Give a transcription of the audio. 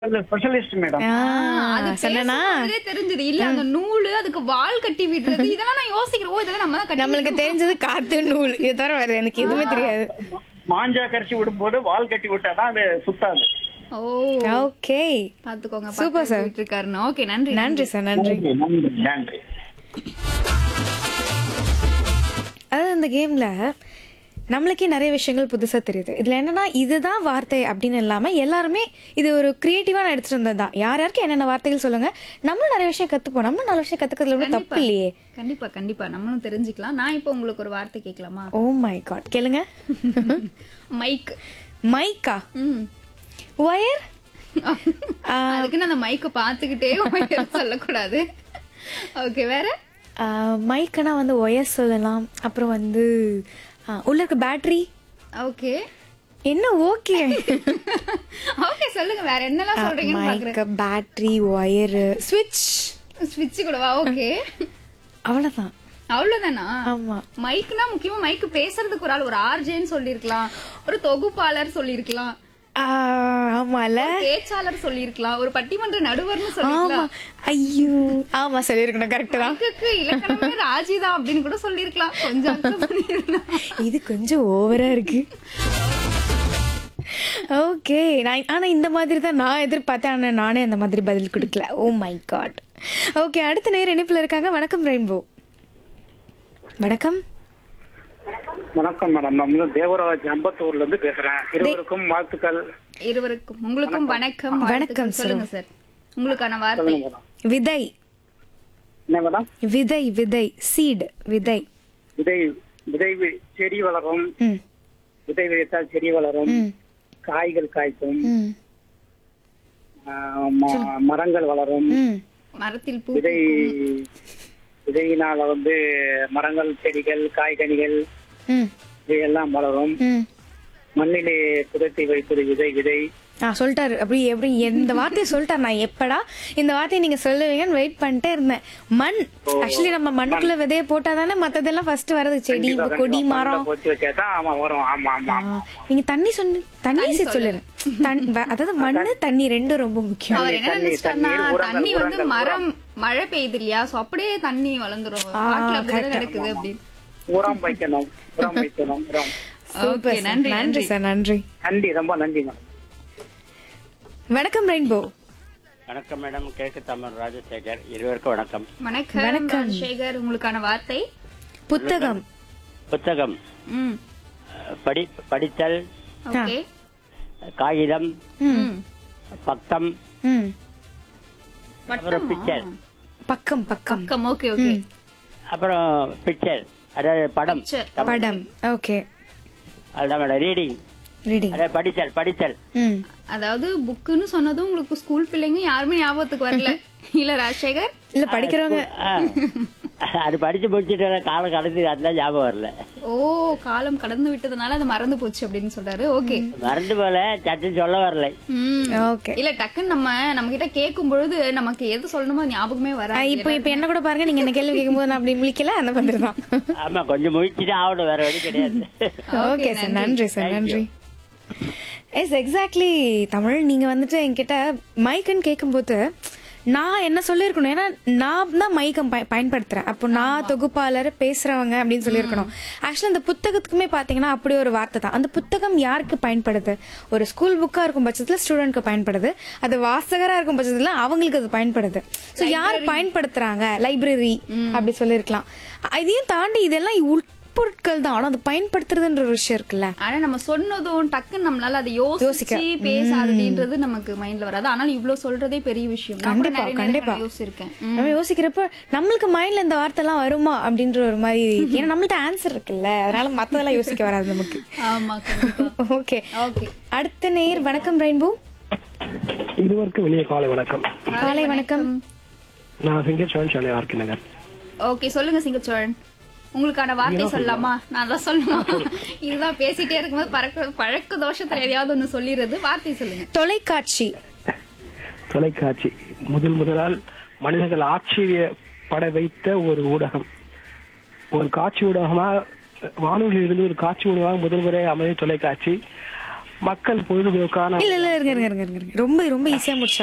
Specialist madam அது சொன்னனா பேசும்போதே தெரிஞ்சது இல்ல அந்த நூலு அதுக்கு வால் கட்டி விடுறது இதெல்லாம் நான் யோசிக்கிறேன் ஓ இதெல்லாம் நம்ம தான் கட்டி நம்மளுக்கு தெரிஞ்சது காத்து நூல் இது தவிர வேற எனக்கு எதுவுமே தெரியாது மாஞ்சா கரிசி விடும்போது வால் கட்டி விட்டாதான் அது சுத்தாது ஓ ஓகே பாத்துக்கோங்க Super, sir. இருக்காருன்னு ஓகே நன்றி நன்றி சார் நன்றி நன்றி நன்றி அதாவது இந்த கேம்ல நம்மளுக்கே நிறைய விஷயங்கள் புதுசா தெரியுது இதுல என்னன்னா இதுதான் வார்த்தை அப்படின்னு இல்லாம எல்லாருமே இது ஒரு கிரியேட்டிவா நான் எடுத்துட்டு வந்தது தான் யார் யாருக்கு என்னென்ன வார்த்தைகள் சொல்லுங்க நம்மளும் நிறைய விஷயம் கத்துப்போம் நம்மளும் நல்ல விஷயம் கத்துக்கிறதுல ஒன்றும் தப்பு இல்லையே கண்டிப்பா கண்டிப்பா நம்மளும் தெரிஞ்சுக்கலாம் நான் இப்போ உங்களுக்கு ஒரு வார்த்தை கேட்கலாமா ஓ மை காட் கேளுங்க மைக் மைக்கா ம் ஒயர் அதுக்குன்னு அந்த மைக்க பாத்துக்கிட்டே உயரம் சொல்லக்கூடாது ஓகே வேற மைக்குனா வந்து ஒயர் சொல்லலாம் அப்புறம் வந்து ஆ, உள்ள இருக்க பேட்டரி ஓகே என்ன ஓகே ஓகே சொல்லுங்க வேற என்னெல்லாம் சொல்றீங்கன்னு பாக்குறேன் மைக்கு பேட்டரி ஒயரு ஸ்விட்ச் ஸ்விட்ச் கூடவா ஓகே அவ்வளவுதான் அவ்வளவுதானா ஆமா மைக்னா முக்கியமா மைக் பேசுறதுக்கு ஒரு ஆள் ஒரு ஆர்ஜேன்னு சொல்லிருக்கலாம் ஒரு தொகுப்பாளர் சொல்லிருக்கலாம் ஆ, ஆமால பேச்சாளர் சொல்லிருக்கலாம் ஒரு பட்டிமன்ற நடுவர்னு ஆமா சொல்லிருக்கலாம் ஐயோ ஆமா சொல்லிருக்கணும் கரெக்ட் தான் மைக்குக்கு இலக்கணமே ராஜிதான் அப்படின்னு கூட சொல்லிருக்கலாம் கொஞ்சம் அர்த்தம் பண்ணிருக்கலாம் இது கொஞ்சம் ஓவரா இருக்கு ஓகே நான் ஆனா இந்த மாதிரி தான் நான் எதிர்பார்த்தேன் ஆனா நானே அந்த மாதிரி பதில் கொடுக்கல ஓ மை காட் ஓகே அடுத்த நேரம் இணைப்புல இருக்காங்க வணக்கம் ரெயின்போ வணக்கம் வணக்கம் மேடம் நான் வந்து தேவராஜ் அம்பத்தூர்ல இருந்து பேசுறேன் இருவருக்கும் வாழ்த்துக்கள் இருவருக்கும் உங்களுக்கும் வணக்கம் வணக்கம், வாழ்த்துக்கள். சொல்லுங்க சார் உங்களுக்கான வார்த்தை சொல்லுங்க மேடம் விதை என்ன மேடம் விதை விதை சீடு விதை விதை விதை வி- செடி வளரும் ம் விதை விதைத்தால் செடி வளரும் ம் காய்கள் காய்க்கும் ம் ஆஹ் ம- மரங்கள் வளரும் ம் மரத்தில் பூ விதை விதையினால வந்து மரங்கள் செடிகள் காய்கனிகள் ம் இவையெல்லாம் வளரும் ம் மண்ணிலே புதைத்து வைப்பது விதை விதை ஆ சொல்லிட்டாரு அப்படி எப்படி இந்த வார்த்தையை சொல்லிட்டாரு நான் எப்படா இந்த வார்த்தையை நீங்க சொல்லுவீங்கன்னு வெயிட் பண்ணிட்டே இருந்தேன் மண் ஆக்சுவலி நம்ம மண்ணுக்குள்ள விதைய போட்டா தானே மத்ததெல்லாம் ஃபர்ஸ்ட் வரது செடி கண்டிப்பா, கொடி கண்டிப்பா. மரம் மண்ணுல போச்சு வச்சாதான் ஆமா வரும் ஆமா ஆமா ஆ, நீங்க தண்ணி சொன்ன தண்ணி சேர்த்து சொல்லுங்க தண்- வ- அதாவது மண்ணு தண்ணி ரெண்டும் ரொம்ப முக்கியம் அவர் என்ன தண்ணி, நினைச்சிட்டாருன்னா தண்ணீர், உரங்கள், தண்ணி வந்து உரங்கள், மரம் மழை பெய்யுது இல்லையா சோ அப்படியே தண்ணி வளர்ந்துரும் காட்டுல அப்படிதான் நடக்குது அப்படின்னு உரம் வைக்கணும் உரம் வைக்கணும் உரம் சூப்பர் Okay, நன்றி, நன்றி நன்றி. சார் நன்றி நன்றி ரொம்ப நன்றி மேடம் வணக்கம் ரெயின்போ வணக்கம் மேடம் கிழக்கு தமிழ் ராஜசேகர் இருவருக்கும் வணக்கம் வணக்கம் ராஜசேகர் உங்களுக்கான வார்த்தை புத்தகம் புத்தகம் ம் அஹ், படி படித்தல் ஓகே காகிதம் ம் பக்கம் ம் அப்புறம் பிக்சர் பக்கம் பக்கம் பக்கம் ஓகே ஓகே அப்புறம் பிக்சர் அதாவது படம் சரி. படம் ஓகே அதுதான் மேடம் ரீடிங் ரீடிங் அதாவது படித்தல் படித்தல் ம் அதாவது புக்குன்னு சொன்னதும் உங்களுக்கு ஸ்கூல் பிள்ளைங்க யாருமே ஞாபகத்துக்கு வரல இல்ல ராஜசேகர் இல்ல படிக்கிறவங்க ஆ. அது படிச்சு முடிச்சுட்டு வர காலம் கடந்து அதெல்லாம் ஞாபகம் வரல ஓ காலம் கடந்து விட்டதுனால அது மறந்து போச்சு அப்படின்னு சொல்றாரு ஓகே மறந்து போல சட்டு சொல்ல வரல ம் ஓகே இல்ல டக்குன்னு நம்ம நம்ம கிட்ட கேட்கும் பொழுது நமக்கு எது சொல்லணுமோ அது ஞாபகமே வராது இப்போ இப்போ என்ன கூட பாருங்க நீங்க என்ன கேள்வி கேட்கும்போது நான் அப்படி முழிக்கல அந்த மாதிரி தான் ஆமா கொஞ்சம் முயற்சிட்டு ஆகணும் வேற வழி கிடையாது ஓகே சார் நன்றி சார் நன்றி எஸ் எக்ஸாக்ட்லி தமிழ் நீங்க வந்துட்டு என்கிட்ட மைக்குன்னு கேட்கும்போது நான் என்ன சொல்லியிருக்கணும் ஏன்னா நான் தான் மைக்கம் பய- பயன்படுத்துறேன் அப்போ நான் தொகுப்பாளர் பேசுறவங்க அப்படின்னு சொல்லியிருக்கணும் ஆக்சுவலி அந்த புத்தகத்துக்குமே பாத்தீங்கன்னா அப்படி ஒரு வார்த்தை தான் அந்த புத்தகம் யாருக்கு பயன்படுது ஒரு ஸ்கூல் புக்கா இருக்கும் பட்சத்துல ஸ்டூடெண்ட்க்கு பயன்படுது அது வாசகரா இருக்கும் பட்சத்துல அவங்களுக்கு அது பயன்படுது ஸோ யார் பயன்படுத்துறாங்க லைப்ரரி அப்படி சொல்லியிருக்கலாம் இதையும் தாண்டி இதெல்லாம் உட்பொருட்கள் தான் ஆனா அது பயன்படுத்துறதுன்ற ஒரு விஷயம் இருக்குல்ல ஆனா நம்ம சொன்னதும் டக்குன்னு நம்மளால அதை யோசிக்க. யோசிச்சு பேசாததுன்றது நமக்கு மைண்ட்ல வராது ஆனால் இவ்வளவு சொல்றதே பெரிய விஷயம் நான் கூட கண்டிப்பா, நிறைய கண்டிப்பா. நேரம் யோசிச்சிருக்கேன் ம். நம்ம யோசிக்கிறப்ப நம்மளுக்கு மைண்ட்ல இந்த வார்த்தை எல்லாம் வருமா அப்படின்ற ஒரு மாதிரி ஏன்னா நம்மள்ட்ட ஆன்சர் இருக்குல்ல அதனால மத்ததெல்லாம் யோசிக்க வராது நமக்கு ஆமா கண்டிப்பா ஓகே ஓகே அடுத்த நேர் வணக்கம் ரெயின்போ இருவருக்கும் இனிய காலை வணக்கம் காலை வணக்கம் நான் சிங்கச்சோழன் சென்னை ஆர்கே நகர் ஓகே சொல்லுங்க சிங்கச்சோழன் உங்களுக்கான வார்த்தை சொல்லலாமா நான் தான் சொல்லணுமா இதுதான் பேசிட்டே இருக்கும்போது பறக்க பழக்க தோஷத்துல எதையாவது ஒண்ணு சொல்லிடுறது வார்த்தை சொல்லுங்க தொலைக்காட்சி தொலைக்காட்சி முதல் முதலால் மனிதர்கள் ஆச்சரியப்பட வைத்த ஒரு ஊடகம் ஒரு காட்சி ஊடகமா வானொலியிலிருந்து ஒரு காட்சி ஊடகமாக முதல் முறை அமைய தொலைக்காட்சி மக்கள் பொழுதுபோக்கான இல்ல இல்ல இருங்க இருங்க இருங்க இருங்க ரொம்ப ரொம்ப ஈஸியா முடிச்சு